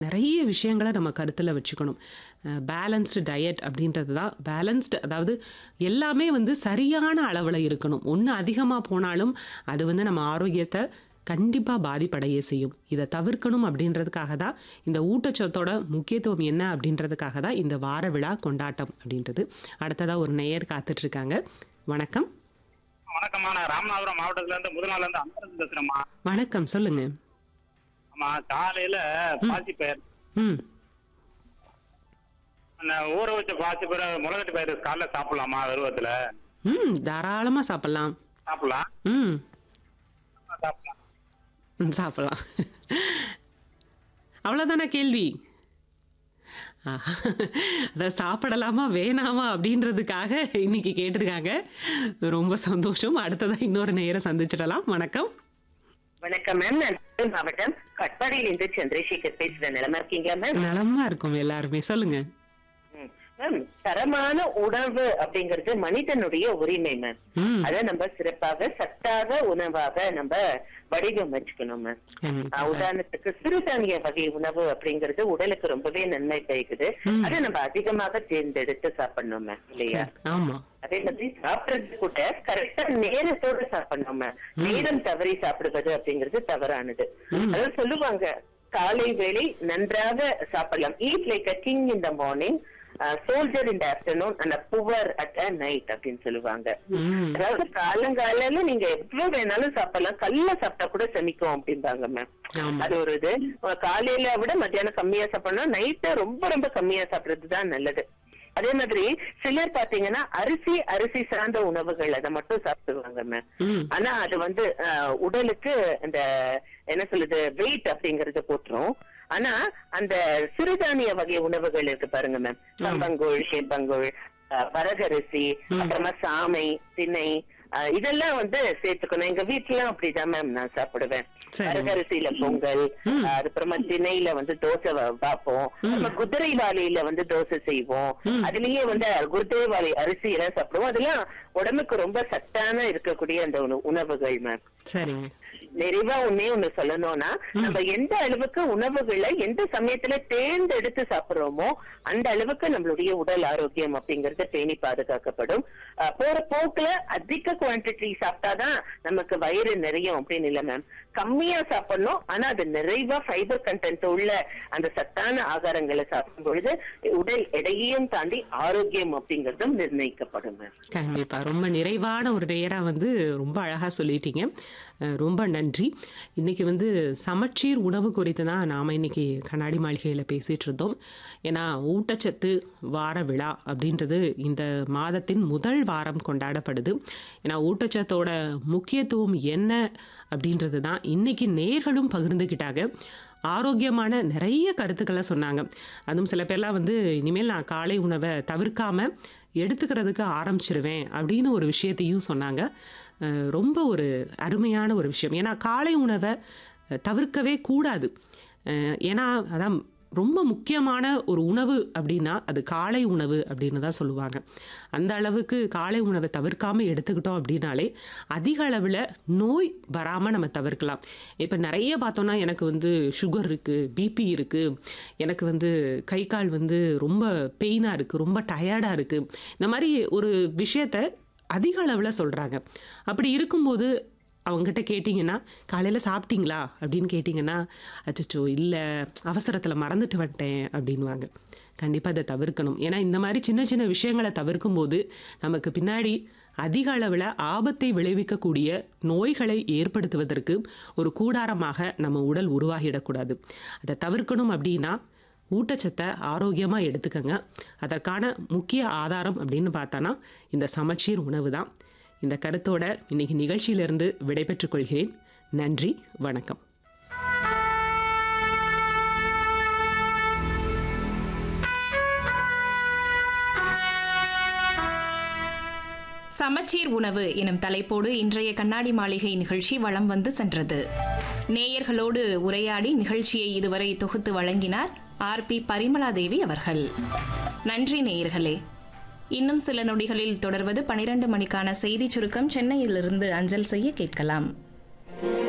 நிறைய விஷயங்கள நம்ம கருத்துல வச்சுக்கணும். அ பேலன்ஸ்டு டயட் அப்படின்றது தான் பேலன்ஸ்டு அதாவது எல்லாமே வந்து சரியான அளவுல இருக்கணும். ஒண்ணு அதிகமா போனாலும் அது வந்து நம்ம ஆரோக்கியத்த கண்டிப்பா பாதிப்படைய செய்யும். இத தவிர்க்கணும் அப்படின்றதுக்காக தான் இந்த ஊட்டச்சத்தோட முக்கியத்துவம் என்ன அப்படின்றதுக்காக தான் இந்த வார விழா கொண்டாட்டம் அப்படின்றது. அடுத்ததா ஒரு நேயர் காத்துட்டு இருக்காங்க. வணக்கம். வணக்கம்மா நான் ராமநாதபுரம் மாவட்டத்துல இருந்து முதல் இருந்து அமர்ந்து பேசுறேம்மா வணக்கம். சொல்லுங்க. ஆமா காலையில ம். பாசி பயிர் ம். அந்த ஊற வச்ச பாசி பயிர் முளைக்கட்டு பயிர் காலைல சாப்பிடலாமா பருவத்துல ம். தாராளமா சாப்பிடலாம். சாப்பிடலாம் ம். சாப்பிடலாம் ம், சாப்பிடலாம். அவ்வளோதானா கேள்வி? ஆ, அத சாப்பிடலாமா வேணாமா அப்படின்றதுக்காக இன்னைக்கு கேட்டிருக்காங்க. ரொம்ப சந்தோஷம். அடுத்ததா இன்னொரு நேயரை சந்திச்சிடலாம். வணக்கம். வணக்கம் மேம் நான் திருப்பூர் மாவட்டம் கட்பாடியிலிருந்து சந்திரசேகர் பேசுறேன் நிலமா இருக்கீங்களா மேம் நலமா இருக்கும் எல்லாருமே. சொல்லுங்க. ம். மேம் தரமான உணவு அப்படிங்கிறது மனிதனுடைய உரிமை மேம் ம். அத நம்ம சிறப்பாக சத்தான உணவாக நம்ம வடிவமைச்சுக்கணும் மேம் கண்டிப்பா. ஆஹ் உதாரணத்துக்கு சிறுதானிய வகை உணவு அப்படிங்கிறது உடலுக்கு ரொம்பவே நன்மை பயக்குது ம். அதை நம்ம அதிகமாக தேர்ந்தெடுத்து சாப்பிடணும் மேம் இல்லையா ஆமா. அதே மாதிரி சாப்பிடுறது கூட கரெக்டா நேரத்தோட சாப்பிடணும் மேம் நேரம் தவறி சாப்பிடுவது அப்படிங்கிறது தவறானது ம். அதாவது சொல்லுவாங்க காலை வேளை நன்றாக சாப்பிடலாம் eat like a king in the morning soldier in the afternoon and poor at a night அப்படின்னு சொல்லுவாங்க ம். அதாவது காலங்காலையில நீங்க எவ்வளவு வேணாலும் சாப்பிடலாம் கல்ல சாப்பிட்டா கூட செமிக்கும் அப்படிம்பாங்க மேம் ஆமா. அது ஒரு இது அஹ் காலையில விட மத்தியானம் கம்மியா சாப்பிடணும் நைட்டு ரொம்ப ரொம்ப கம்மியா சாப்பிடுறது தான் நல்லது அதே மாதிரி சிலர் பாத்தீங்கன்னா அரிசி அரிசி சார்ந்த உணவுகள் அதை மட்டும் சாப்பிடுவாங்க மேம் ம். ஆனா அது வந்து அஹ், உடலுக்கு அந்த என்ன சொல்லுது வெயிட் அப்படிங்கறது போட்டுரும் ஆனா அந்த சிறுதானிய வகை உணவுகள் இருக்கு பாருங்க மேம் கம்பங்கூழ் சேப்பங்கூழ் அஹ், வரகரிசி ம். அப்புறமா சாமை திணை அஹ், இதெல்லாம் வந்து சேர்த்துக்கணும் எங்க வீட்டுல அப்படிதான் மேம் நான் சாப்பிடுவேன் சரி. வரகரிசியில பொங்கல் ம். அஹ், அதுக்கப்புறமா திணையில வந்து தோசை வ- வைப்போம் அப்புறமா குதிரைவாளியில வந்து தோசை செய்வோம் ம். அதுலயே வந்து குதிரைவாளி அரிசி எல்லாம் சாப்பிடுவோம் அதெல்லாம் உடம்புக்கு ரொம்ப சத்தான இருக்கக்கூடிய அந்த உண- உணவுகள் மேம் சரிங்க. நிறைவா ஒன்னே ஒண்ணு சொல்லணும்னா நம்ம எந்த அளவுக்கு உணவுகளை எந்த சமயத்துல தேர்ந்தெடுத்து சாப்பிடுறோமோ அந்த அளவுக்கு நம்மளுடைய உடல் ஆரோக்கியம் அப்படிங்கறது பேணி பாதுகாக்கப்படும் அஹ் போற போக்குல அதிக குவான்டிட்டி சாப்பிட்டாதான் நமக்கு வயிறு நிறையும் அப்படின்னு இல்ல மேம் கம்மியா சாப்பிடணும் ஆனா அது நிறைவா ஃபைபர் கண்டென்ட் உள்ள அந்த சத்தான ஆகாரங்களை சாப்பிடும் பொழுது உடல் எடையையும் தாண்டி ஆரோக்கியம் அப்படிங்கறதும் நிர்ணயிக்கப்படும் மேம் கண்டிப்பா. ரொம்ப நிறைவான ஒரு நேயரா வந்து ரொம்ப அழகா சொல்லிட்டீங்க. அஹ் ரொம்ப நன்றி. இன்னைக்கு வந்து சமச்சீர் உணவு குறித்து தான் நாம இன்னைக்கு கண்ணாடி மாளிகையில பேசிட்டு இருந்தோம். ஏன்னா ஊட்டச்சத்து வார விழா அப்படின்றது இந்த மாதத்தின் முதல் வாரம் கொண்டாடப்படுது. ஏன்னா ஊட்டச்சத்தோட முக்கியத்துவம் என்ன அப்படின்றது தான் இன்னைக்கு நேர்களும் பகிர்ந்துக்கிட்டாங்க. ஆரோக்கியமான நிறைய கருத்துக்களை சொன்னாங்க. அதுவும் சில பேர்லாம் வந்து இனிமேல் நான் காலை உணவை தவிர்க்காம எடுத்துக்கிறதுக்கு ஆரம்பிச்சிருவேன் அப்படின்னு ஒரு விஷயத்தையும் சொன்னாங்க. அஹ் ரொம்ப ஒரு அருமையான ஒரு விஷயம். ஏன்னா காலை உணவை அஹ், தவிர்க்கவே கூடாது. அஹ் ஏன்னா அதான் ரொம்ப முக்கியமான ஒரு உணவு அப்படின்னா அது காலை உணவு அப்படின்னு தான் சொல்லுவாங்க. அந்த அளவுக்கு காலை உணவை தவிர்க்காம எடுத்துக்கிட்டோம் அப்படின்னாலே அதிக அளவில் நோய் வராமல் நம்ம தவிர்க்கலாம். இப்போ நிறைய பார்த்தோம்னா எனக்கு வந்து சுகர் இருக்குது பிபி இருக்குது எனக்கு வந்து கை கால் வந்து ரொம்ப பெயினாக இருக்குது ரொம்ப டயர்டாக இருக்குது இந்த மாதிரி ஒரு விஷயத்த அதிக அளவில் சொல்கிறாங்க. அப்படி இருக்கும்போது அவங்ககிட்ட கேட்டிங்கன்னா காலையில் சாப்பிட்டீங்களா அப்படின்னு கேட்டிங்கன்னா அச்சச்சோ இல்லை அவசரத்தில் மறந்துட்டு வந்துட்டேன் அப்படின்வாங்க. கண்டிப்பாக அதை தவிர்க்கணும். ஏன்னா இந்த மாதிரி சின்ன சின்ன விஷயங்களை தவிர்க்கும்போது நமக்கு பின்னாடி அதிக அளவில் ஆபத்தை விளைவிக்கக்கூடிய நோய்களை ஏற்படுத்துவதற்கு ஒரு கூடாரமாக நம்ம உடல் உருவாகிடக்கூடாது. அதை தவிர்க்கணும் அப்படின்னா ஊட்டச்சத்தை ஆரோக்கியமாக எடுத்துக்கங்க. அதற்கான முக்கிய ஆதாரம் அப்படின்னு பார்த்தோன்னா இந்த சமச்சீர் உணவு தான். இந்த கருத்தோட இன்னைக்கு நிகழ்ச்சியிலிருந்து விடைபெற்றுக் கொள்கிறேன். நன்றி வணக்கம். சமச்சீர் உணவு எனும் தலைப்போடு இன்றைய கண்ணாடி மாளிகை நிகழ்ச்சி வலம் வந்து சென்றது நேயர்களோடு உரையாடி நிகழ்ச்சியை இதுவரை தொகுத்து வழங்கினார் ஆர் பி பரிமலாதேவி அவர்கள் நன்றி நேயர்களே இன்னும் சில நொடிகளில் தொடர்வது பனிரெண்டு மணிக்கான செய்திச் சுருக்கம் சென்னையிலிருந்து அஞ்சல் செய்ய கேட்கலாம்